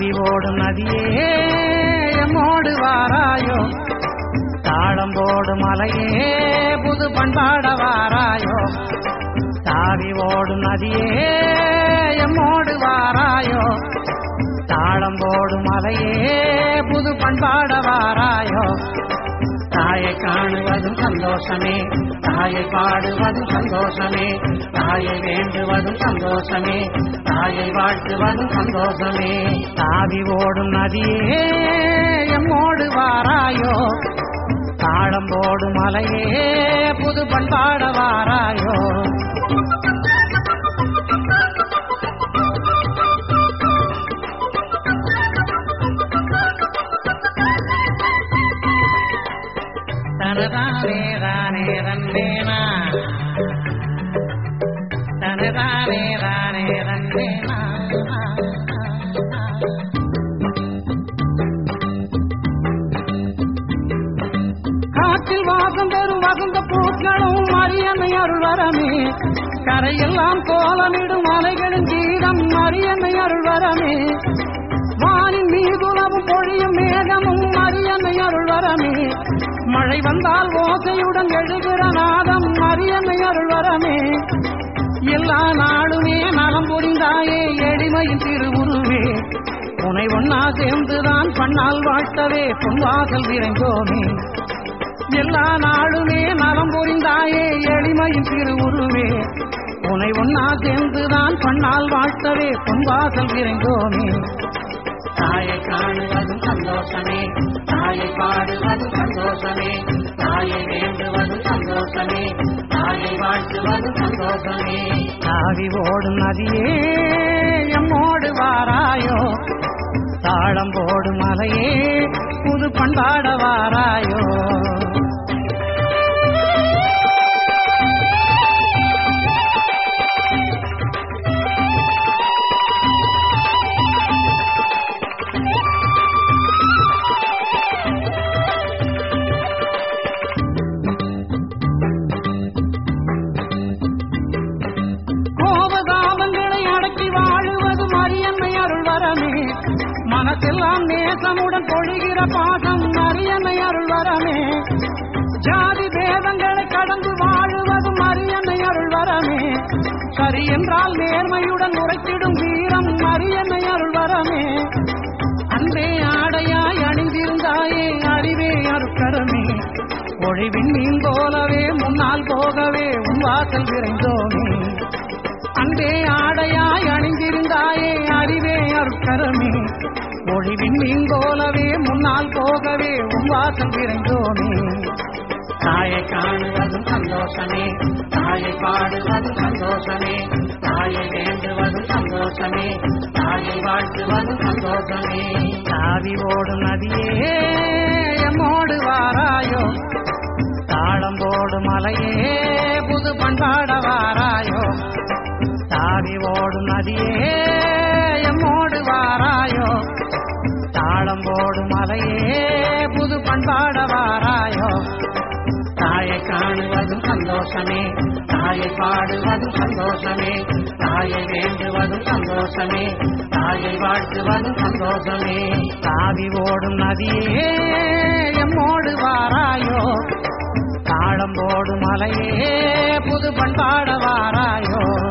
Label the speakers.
Speaker 1: தாவி ஓடும் நதியே எம்மோடு வாராயோ தாளம் போடும் மலையே புது பண்பாட வாராயோ தாவி ஓடும் நதியே எம்மோடு வாராயோ தாளம் போடும் மலையே புது பண்பாட வாராயோ தாயை காணுவதும் சந்தோஷமே தாயை பாடுவதும் சந்தோஷமே தாயை வேண்டுவதும் சந்தோஷமே தாயை வாழ்த்துவதும் சந்தோஷமே தாவி ஓடும் நதியே எம்மோடு வாராயோ தாளம் போடும் மலையே புது பண்பாட வாராயோ தனதானே தானே ரன்னேனா தனதானே தானே ரன்னேனா காற்றில் வாசம் பெறும் வசந்த பூக்களும் அரியணை அருள்வரமே கரையெல்லாம் கோலமிடும் அலைகளின் கீதம் அரியணை அருள்வரமே வானின் மீதுலவும் பொழியும் மேகமும் அரியணை அருள்வரமே மழை வந்தால் ஓசையுடன் எழுகிற நாதம் அரியணை அருள்வரமே எல்லா நாளுமே நலம் புரிந்தாயே எளிமையின் திருவுருவே உனை ஒன்னா சேர்ந்துதான் பண்ணால் வாழ்த்தவே பொன்வாசல் விரைந்தோமே எல்லா நாளுமே நலம் புரிந்தாயே எளிமையின் திருவுருவே உனை ஒன்னா சேர்ந்துதான் பண்ணால் வாழ்த்தவே பொன்வாசல் விரைந்தோமே தாயை காணுவதும் சந்தோஷமே தாயை பாடுவதும் சந்தோஷமே தாயை வேண்டுவதும் சந்தோஷமே தாயை வாழ்த்துவதும் சந்தோஷமே தாவி ஓடும் நதியே எம்மோடு வாராயோ தாளம் போடும் மலையே புது பண்பாட வாராயோ கோபதாபங்களை அடக்கி வாழுவது மரியன்மை அருள் வரமே மனசெல்லாம் நேசமுடன் பொழிகிற பாசம் மரியன்மை அருள் வரமே ஜாதி பேதங்களை கடந்து வாழுவது மரியன்னை அருள் வரமே சரி என்றால் நேர்மையுடன் உரைத்திடும் வீரம் மரியன்னை அருள் வரமே அன்பே ஆடையாய் அணிந்திருந்தாயே அறிவே அருட்கரமே ஒழிவின் மீன் போலவே முன்னால் போகவே உன் வாசல் விரைந்தோமே அன்பே ஆடையாய் அணிந்திருந்தாயே அறிவே அருட்கரமே ஒளிவின் மீன் போலவே முன்னால் போகவே உன் வாசல் விரைந்தோமே தாயை காணுவதும் சந்தோஷமே தாயை பாடுவதும் சந்தோஷமே தாயை வேண்டுவதும் சந்தோஷமே தாயை வாழ்த்துவதும் சந்தோஷமே தாவி ஓடும் நதியே எம்மோடு வாராயோ தாளம் போடும் மலையே புது பண்பாட வாராயோ தாவி ஓடும் நதியே எம்மோடு வாராயோ தாளம் போடும் மலையே புது பண்பாட வாராயோ தாயை காணுவதும் சந்தோஷமே தாயை பாடுவதும் சந்தோஷமே தாயை வேண்டுவதும் சந்தோஷமே தாயை வாழ்த்துவதும் சந்தோஷமே தாவி ஓடும் நதியே எம்மோடு வாராயோ தாளம் போடும் மலையே புது பண்பாட வாராயோ